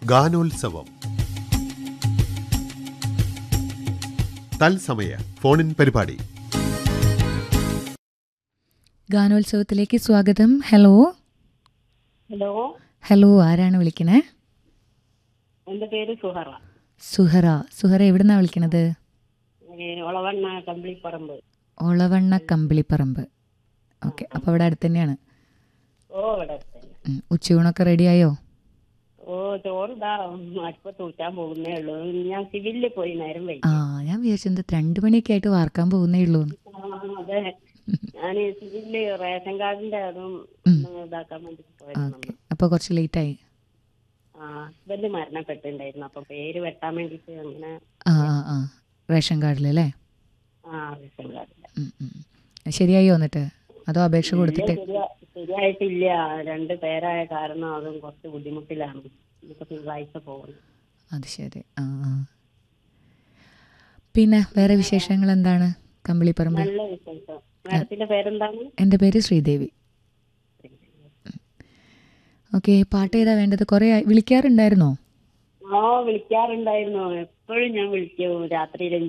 ഗാനോത്സവം തത്സമയ ഫോണിൻ പരിപാടി ഗാനോത്സവത്തിലേക്ക് സ്വാഗതം ഹലോ ഹലോ ഹലോ ആരാണ് വിളിക്കണേ എന്റെ പേര് സുഹറ സുഹറ സുഹറ എവിടുന്നാ വിളിക്കണത് ഏ, ഒളവണ്ണ കമ്പിളിപ്പറമ്പ് ഒളവണ്ണ കമ്പിളിപ്പറമ്പ് ഓക്കെ അപ്പോൾ അവിടെ അടുത്ത് തന്നെയാണ് ഓ ഇവിടെ അടുത്തന്നെ. ഉം, ഉച്ചയൂണൊക്കെ റെഡിയായോ ഓ ചോറ് ഇതാ അടുപ്പ് തൂറ്റാൻ പോകുന്നേ ഉള്ളൂ ഞാൻ സിവിലിൽ പോയി നേരം വൈകി ആ ഞാൻ വിചാരിച്ചത് രണ്ട് മണിയൊക്കെ ആയിട്ട് വാർക്കാൻ പോകുന്നേ ഉള്ളൂ എന്ന്. ആ, അതെ ഞാൻ സിവിലില് റേഷൻ കാർഡിന്റെ അതും ഉം. ഒന്ന് ഇതാക്കാൻ വേണ്ടി പോയിരുന്നു ഓക്കെ അപ്പോൾ കുറച്ച് ലേറ്റായി ആ ഹസ്ബൻഡ് മരണപ്പെട്ടിട്ടുണ്ടായിരുന്നു അപ്പൊ പേര് വെട്ടാൻ വേണ്ടിട്ട് അങ്ങനെ ആ ആ ആ റേഷൻ കാർഡിലല്ലേ ആ റേഷൻ കാർഡിന്റെ ഉം, ഉം. ശരിയായോ എന്നിട്ട് അതോ അപേക്ഷ കൊടുത്തിട്ട് ശരിയാ- ശരിയായിട്ടില്ല രണ്ട് പേരായ കാരണം അതും കുറച്ച് ബുദ്ധിമുട്ടിലാണ് ഇപ്പൊ തിങ്കളാഴ്ച പോകുന്നു അത് ശരി ആ ആ പിന്നെ വേറെ വിശേഷങ്ങൾ എന്താണ് കമ്പിളിപ്പറമ്പ് നല്ല വിശേഷം മാഡത്തിന്റെ പേരെന്താണ് എൻ്റെ പേര് ശ്രീദേവി ഓക്കെ പാട്ട് ഏതാ വേണ്ടത് കുറേ ആയി- വിളിക്കാറുണ്ടായിരുന്നോ ആ വിളിക്കാറുണ്ടായിരുന്നു എപ്പോഴും ഞാൻ വിളിക്കും രാത്രി